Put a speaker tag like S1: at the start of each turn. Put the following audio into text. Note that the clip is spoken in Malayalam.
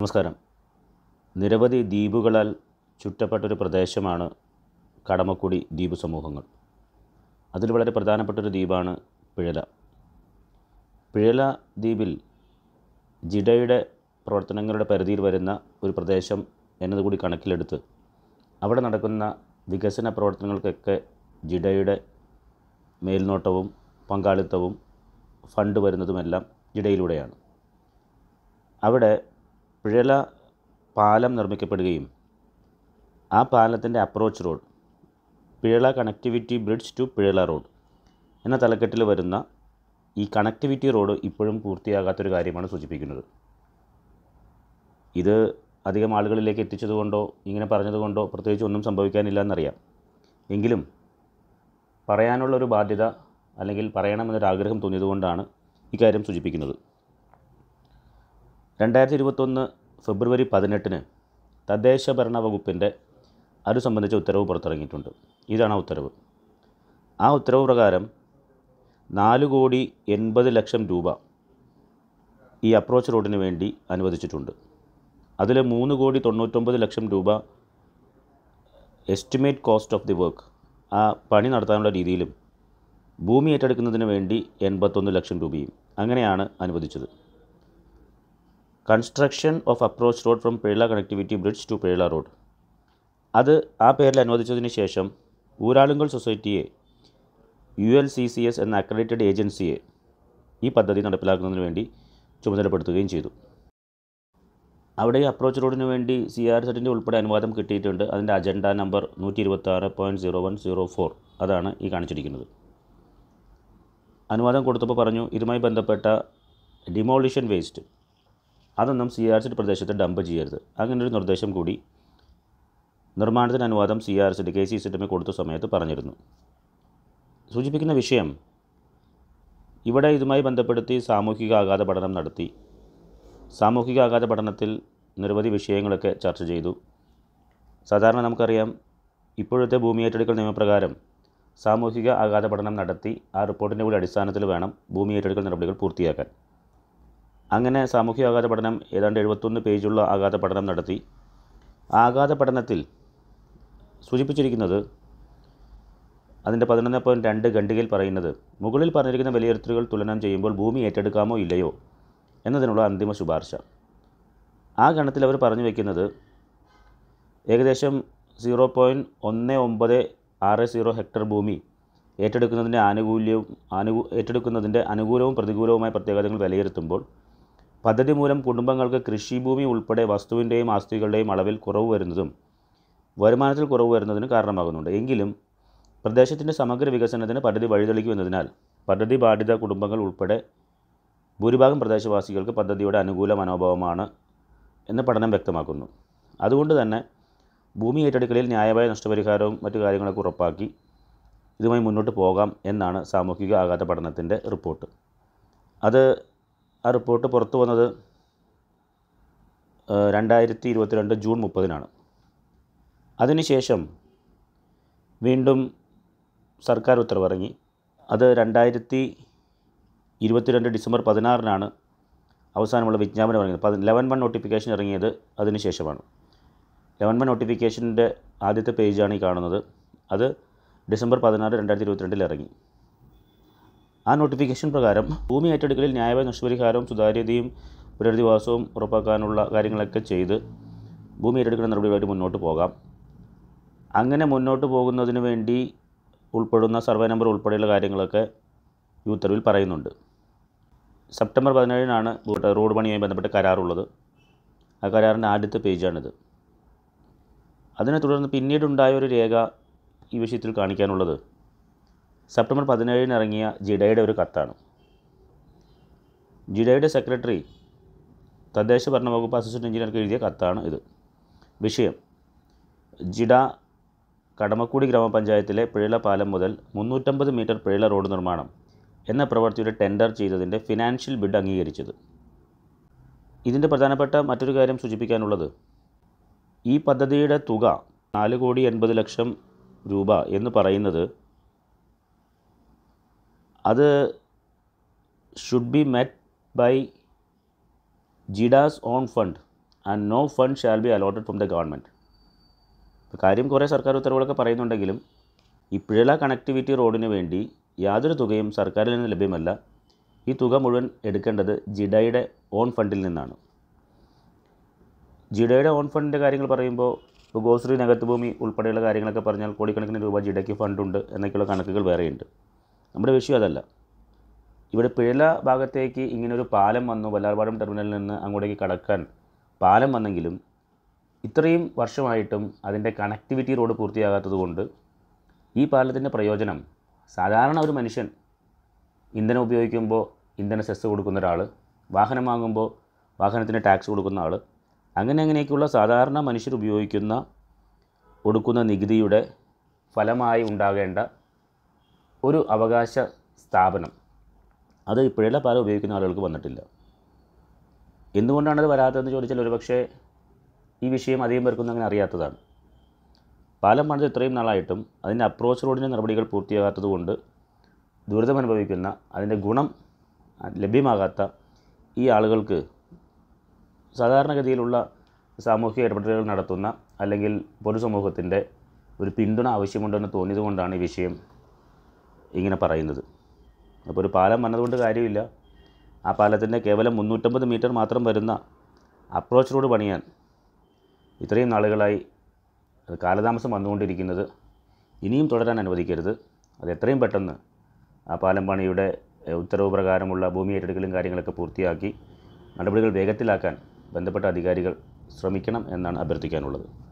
S1: നമസ്കാരം നിരവധി ദ്വീപുകളാൽ ചുറ്റപ്പെട്ടൊരു പ്രദേശമാണ് കടമക്കുടി ദ്വീപ് സമൂഹങ്ങൾ അതിൽ വളരെ പ്രധാനപ്പെട്ടൊരു ദ്വീപാണ് പിഴല പിഴല ദ്വീപിൽ ജിഡയുടെ പ്രവർത്തനങ്ങളുടെ പരിധിയിൽ വരുന്ന ഒരു പ്രദേശം എന്നതുകൂടി കണക്കിലെടുത്ത് അവിടെ നടക്കുന്ന വികസന പ്രവർത്തനങ്ങൾക്കൊക്കെ ജിഡയുടെ മേൽനോട്ടവും പങ്കാളിത്തവും ഫണ്ട് വരുന്നതുമെല്ലാം ജിഡയിലൂടെയാണ് അവിടെ പിഴല പാലം നിർമ്മിക്കപ്പെടുകയും ആ പാലത്തിൻ്റെ approach road Pizhala connectivity bridge to Pizhala road എന്ന തലക്കെട്ടിൽ വരുന്ന ഈ കണക്ടിവിറ്റി റോഡ് ഇപ്പോഴും പൂർത്തിയാകാത്തൊരു കാര്യമാണ് സൂചിപ്പിക്കുന്നത് ഇത് അധികം ആളുകളിലേക്ക് എത്തിച്ചതുകൊണ്ടോ ഇങ്ങനെ പറഞ്ഞതുകൊണ്ടോ പ്രത്യേകിച്ച് ഒന്നും സംഭവിക്കാനില്ല എന്നറിയാം എങ്കിലും പറയാനുള്ളൊരു ബാധ്യത അല്ലെങ്കിൽ പറയണമെന്നൊരാഗ്രഹം തോന്നിയതുകൊണ്ടാണ് ഇക്കാര്യം സൂചിപ്പിക്കുന്നത് രണ്ടായിരത്തി ഇരുപത്തൊന്ന് ഫെബ്രുവരി പതിനെട്ടിന് തദ്ദേശ ഭരണ വകുപ്പിൻ്റെ അത് സംബന്ധിച്ച ഉത്തരവ് പുറത്തിറങ്ങിയിട്ടുണ്ട് ഇതാണ് ആ ഉത്തരവ് ആ ഉത്തരവ് പ്രകാരം നാല് കോടി എൺപത് ലക്ഷം രൂപ ഈ അപ്രോച്ച് റോഡിന് വേണ്ടി അനുവദിച്ചിട്ടുണ്ട് അതിൽ മൂന്ന് കോടി തൊണ്ണൂറ്റൊമ്പത് ലക്ഷം രൂപ estimate cost of the work ആ പണി നടത്താനുള്ള രീതിയിലും ഭൂമി ഏറ്റെടുക്കുന്നതിന് വേണ്ടി എൺപത്തൊന്ന് ലക്ഷം രൂപയും അങ്ങനെയാണ് അനുവദിച്ചത് construction of approach road from Pela connectivity bridge to Pela road അത് ആ പേരിൽ അനുവദിച്ചതിന് ശേഷം ഊരാളുങ്കൽ സൊസൈറ്റിയെ U L C C S എന്ന അക്രഡിറ്റഡ് ഏജൻസിയെ ഈ പദ്ധതി നടപ്പിലാക്കുന്നതിന് വേണ്ടി ചുമതലപ്പെടുത്തുകയും ചെയ്തു അവിടെ ഈ അപ്രോച്ച് റോഡിന് വേണ്ടി സി ആർ സെറ്റിൻ്റെ ഉൾപ്പെടെ അനുവാദം കിട്ടിയിട്ടുണ്ട് അതിൻ്റെ അജണ്ട നമ്പർ നൂറ്റി ഇരുപത്താറ് point zero one zero four അതാണ് ഈ കാണിച്ചിരിക്കുന്നത് അനുവാദം കൊടുത്തപ്പോൾ പറഞ്ഞു ഇതുമായി ബന്ധപ്പെട്ട ഡിമോളിഷൻ വേസ്റ്റ് അതൊന്നും സി ആർ സെറ്റ് പ്രദേശത്ത് ഡംപ് ചെയ്യരുത് അങ്ങനൊരു നിർദ്ദേശം കൂടി നിർമ്മാണത്തിന് അനുവാദം C R Z K C സെറ്റുമേ കൊടുത്ത സമയത്ത് പറഞ്ഞിരുന്നു സൂചിപ്പിക്കുന്ന വിഷയം ഇവിടെ ഇതുമായി ബന്ധപ്പെടുത്തി സാമൂഹിക ആഘാത പഠനം നടത്തി സാമൂഹിക ആഘാത പഠനത്തിൽ നിരവധി വിഷയങ്ങളൊക്കെ ചർച്ച ചെയ്തു സാധാരണ നമുക്കറിയാം ഇപ്പോഴത്തെ ഭൂമി ഏറ്റെടുക്കൽ നിയമപ്രകാരം സാമൂഹിക ആഘാത പഠനം നടത്തി ആ റിപ്പോർട്ടിൻ്റെ കൂടി അടിസ്ഥാനത്തിൽ വേണം ഭൂമി ഏറ്റെടുക്കൽ നടപടികൾ പൂർത്തിയാക്കാൻ അങ്ങനെ സാമൂഹിക ആഘാത പഠനം ഏതാണ്ട് എഴുപത്തൊന്ന് പേജുള്ള ആഘാത പഠനം നടത്തി ആ ആഘാത പഠനത്തിൽ സൂചിപ്പിച്ചിരിക്കുന്നത് അതിൻ്റെ പതിനൊന്ന് പോയിൻറ്റ് രണ്ട് ഖണ്ഡികയിൽ പറയുന്നത് മുകളിൽ പറഞ്ഞിരിക്കുന്ന വിലയിരുത്തലുകൾ തുലനം ചെയ്യുമ്പോൾ ഭൂമി ഏറ്റെടുക്കാമോ ഇല്ലയോ എന്നതിനുള്ള അന്തിമ ശുപാർശ ആ ഗണത്തിൽ അവർ പറഞ്ഞു വയ്ക്കുന്നത് ഏകദേശം സീറോ പോയിൻറ്റ് ഒന്ന് ഒമ്പത് ആറ് സീറോ ഹെക്ടർ ഭൂമി ഏറ്റെടുക്കുന്നതിൻ്റെ ആനുകൂല്യവും അനുകൂ ഏറ്റെടുക്കുന്നതിൻ്റെ അനുകൂലവും പ്രതികൂലവുമായ പ്രത്യേകതകൾ വിലയിരുത്തുമ്പോൾ പദ്ധതി മൂലം കുടുംബങ്ങൾക്ക് കൃഷിഭൂമി ഉൾപ്പെടെ വസ്തുവിൻ്റെയും ആസ്തികളുടെയും അളവിൽ കുറവ് വരുന്നതും വരുമാനത്തിൽ കുറവ് വരുന്നതിന് കാരണമാകുന്നുണ്ട് എങ്കിലും പ്രദേശത്തിൻ്റെ സമഗ്ര വികസനത്തിന് പദ്ധതി വഴിതെളിക്കുമെന്നതിനാൽ പദ്ധതി ബാധിത കുടുംബങ്ങൾ ഉൾപ്പെടെ ഭൂരിഭാഗം പ്രദേശവാസികൾക്ക് പദ്ധതിയുടെ അനുകൂല മനോഭാവമാണ് എന്ന് പഠനം വ്യക്തമാക്കുന്നു അതുകൊണ്ട് തന്നെ ഭൂമി ഏറ്റെടുക്കലിൽ ന്യായമായ നഷ്ടപരിഹാരവും മറ്റു കാര്യങ്ങളൊക്കെ ഉറപ്പാക്കി ഇതുമായി മുന്നോട്ട് പോകാം എന്നാണ് സാമൂഹിക ആഘാത പഠനത്തിൻ്റെ റിപ്പോർട്ട് അത് ആ റിപ്പോർട്ട് പുറത്തു വന്നത് രണ്ടായിരത്തി ഇരുപത്തിരണ്ട് ജൂൺ മുപ്പതിനാണ് അതിനുശേഷം വീണ്ടും സർക്കാർ ഉത്തരവിറങ്ങി അത് രണ്ടായിരത്തി ഇരുപത്തിരണ്ട് ഡിസംബർ പതിനാറിനാണ് അവസാനമുള്ള വിജ്ഞാപനം ഇറങ്ങിയത് പതി ലെവൻ വൺ നോട്ടിഫിക്കേഷൻ ഇറങ്ങിയത് അതിന് ശേഷമാണ് ലെവൻ വൺ നോട്ടിഫിക്കേഷൻ്റെ ആദ്യത്തെ പേജാണ് ഈ കാണുന്നത് അത് ഡിസംബർ പതിനാറ് രണ്ടായിരത്തി ഇരുപത്തിരണ്ടിൽ ഇറങ്ങി ആ നോട്ടിഫിക്കേഷൻ പ്രകാരം ഭൂമി ഏറ്റെടുക്കലിൽ ന്യായമായ നഷ്ടപരിഹാരവും സുതാര്യതയും പുനരധിവാസവും ഉറപ്പാക്കാനുള്ള കാര്യങ്ങളൊക്കെ ചെയ്ത് ഭൂമി ഏറ്റെടുക്കുന്ന നടപടികളായിട്ട് മുന്നോട്ട് പോകാം അങ്ങനെ മുന്നോട്ട് പോകുന്നതിന് വേണ്ടി ഉൾപ്പെടുന്ന സർവേ നമ്പർ ഉൾപ്പെടെയുള്ള കാര്യങ്ങളൊക്കെ ഈ ഉത്തരവിൽ പറയുന്നുണ്ട് സെപ്റ്റംബർ പതിനേഴിനാണ് റോഡ് പണിയുമായി ബന്ധപ്പെട്ട കരാറുള്ളത് ആ കരാറിൻ്റെ ആദ്യത്തെ പേജാണിത് അതിനെ തുടർന്ന് പിന്നീടുണ്ടായ ഒരു രേഖ ഈ വിഷയത്തിൽ കാണിക്കാനുള്ളത് സെപ്റ്റംബർ പതിനേഴിന് ഇറങ്ങിയ ജിഡയുടെ ഒരു കത്താണ് ജിഡയുടെ സെക്രട്ടറി തദ്ദേശ ഭരണ വകുപ്പ് അസിസ്റ്റൻറ്റ് എഞ്ചിനീയർക്ക് എഴുതിയ കത്താണ് ഇത് വിഷയം ജിഡ കടമക്കുടി ഗ്രാമപഞ്ചായത്തിലെ പിഴല പാലം മുതൽ മുന്നൂറ്റമ്പത് മീറ്റർ പിഴല റോഡ് നിർമ്മാണം എന്ന പ്രവൃത്തിയുടെ ടെൻഡർ ചെയ്തതിൻ്റെ ഫിനാൻഷ്യൽ ബിഡ് അംഗീകരിച്ചത് ഇതിൻ്റെ പ്രധാനപ്പെട്ട മറ്റൊരു കാര്യം സൂചിപ്പിക്കാനുള്ളത് ഈ പദ്ധതിയുടെ തുക നാല് കോടി എൺപത് ലക്ഷം രൂപ എന്ന് പറയുന്നത് അത് ഷുഡ് ബി മെറ്റ് ബൈ ജിഡാസ് own fund and no fund shall be allotted from the government കാര്യം കുറേ സർക്കാർ ഉത്തരവുകളൊക്കെ പറയുന്നുണ്ടെങ്കിലും ഈ പിഴല കണക്ടിവിറ്റി റോഡിന് വേണ്ടി യാതൊരു തുകയും സർക്കാരിൽ നിന്ന് ലഭ്യമല്ല ഈ തുക മുഴുവൻ എടുക്കേണ്ടത് ജിഡയുടെ ഓൺ ഫണ്ടിൽ നിന്നാണ് ജിഡയുടെ ഓൺ ഫണ്ടിൻ്റെ കാര്യങ്ങൾ പറയുമ്പോൾ ഇപ്പോൾ ഗോശ്രീ നഗത്ത് ഭൂമി ഉൾപ്പെടെയുള്ള കാര്യങ്ങളൊക്കെ പറഞ്ഞാൽ കോടിക്കണക്കിന് രൂപ ജിഡയ്ക്ക് ഫണ്ടുണ്ട് എന്നൊക്കെയുള്ള കണക്കുകൾ വേറെയുണ്ട് നമ്മുടെ വിഷയം അതല്ല ഇവിടെ പിഴല ഭാഗത്തേക്ക് ഇങ്ങനൊരു പാലം വന്നു വല്ലാർപാടം ടെർമിനലിൽ നിന്ന് അങ്ങോട്ടേക്ക് കടക്കാൻ പാലം വന്നെങ്കിലും ഇത്രയും വർഷമായിട്ടും അതിൻ്റെ കണക്ടിവിറ്റി റോഡ് പൂർത്തിയാകാത്തത് കൊണ്ട് ഈ പാലത്തിൻ്റെ പ്രയോജനം സാധാരണ ഒരു മനുഷ്യൻ ഇന്ധനം ഉപയോഗിക്കുമ്പോൾ ഇന്ധന സെസ് കൊടുക്കുന്ന ഒരാൾ വാഹനം വാങ്ങുമ്പോൾ വാഹനത്തിന് ടാക്സ് കൊടുക്കുന്ന ആൾ അങ്ങനെ അങ്ങനെയൊക്കെയുള്ള സാധാരണ മനുഷ്യർ ഉപയോഗിക്കുന്ന കൊടുക്കുന്ന നികുതിയുടെ ഫലമായി ഉണ്ടാകേണ്ട ഒരു അവകാശ സ്ഥാപനം അത് ഇപ്പോഴുള്ള പാലം ഉപയോഗിക്കുന്ന ആളുകൾക്ക് വന്നിട്ടില്ല എന്തുകൊണ്ടാണത് വരാത്തതെന്ന് ചോദിച്ചാൽ ഒരുപക്ഷേ ഈ വിഷയം അധികം പേർക്കൊന്നും അങ്ങനെ അറിയാത്തതാണ് പാലം പണിത് ഇത്രയും നാളായിട്ടും അതിൻ്റെ അപ്രോച്ച് റോഡിൻ്റെ നടപടികൾ പൂർത്തിയാകാത്തത് കൊണ്ട് ദുരിതം അനുഭവിക്കുന്ന അതിൻ്റെ ഗുണം ലഭ്യമാകാത്ത ഈ ആളുകൾക്ക് സാധാരണഗതിയിലുള്ള സാമൂഹിക ഇടപെടലുകൾ നടത്തുന്ന അല്ലെങ്കിൽ പൊതുസമൂഹത്തിൻ്റെ ഒരു പിന്തുണ ആവശ്യമുണ്ടെന്ന് തോന്നിയത് കൊണ്ടാണ് ഈ വിഷയം ഇങ്ങനെ പറയുന്നത് അപ്പോൾ ഒരു പാലം വന്നതുകൊണ്ട് കാര്യമില്ല ആ പാലത്തിൻ്റെ കേവലം മുന്നൂറ്റമ്പത് മീറ്റർ മാത്രം വരുന്ന അപ്രോച്ച് റോഡ് പണിയാൻ ഇത്രയും നാളുകളായി അത് കാലതാമസം വന്നുകൊണ്ടിരിക്കുന്നത് ഇനിയും തുടരാൻ അനുവദിക്കരുത് അത് എത്രയും പെട്ടെന്ന് ആ പാലം പണിയുടെ എഹ്, ഉത്തരവ് പ്രകാരമുള്ള ഭൂമി ഏറ്റെടുക്കലും കാര്യങ്ങളൊക്കെ പൂർത്തിയാക്കി നടപടികൾ വേഗത്തിലാക്കാൻ ബന്ധപ്പെട്ട അധികാരികൾ ശ്രമിക്കണം എന്നാണ് അഭ്യർത്ഥിക്കാനുള്ളത്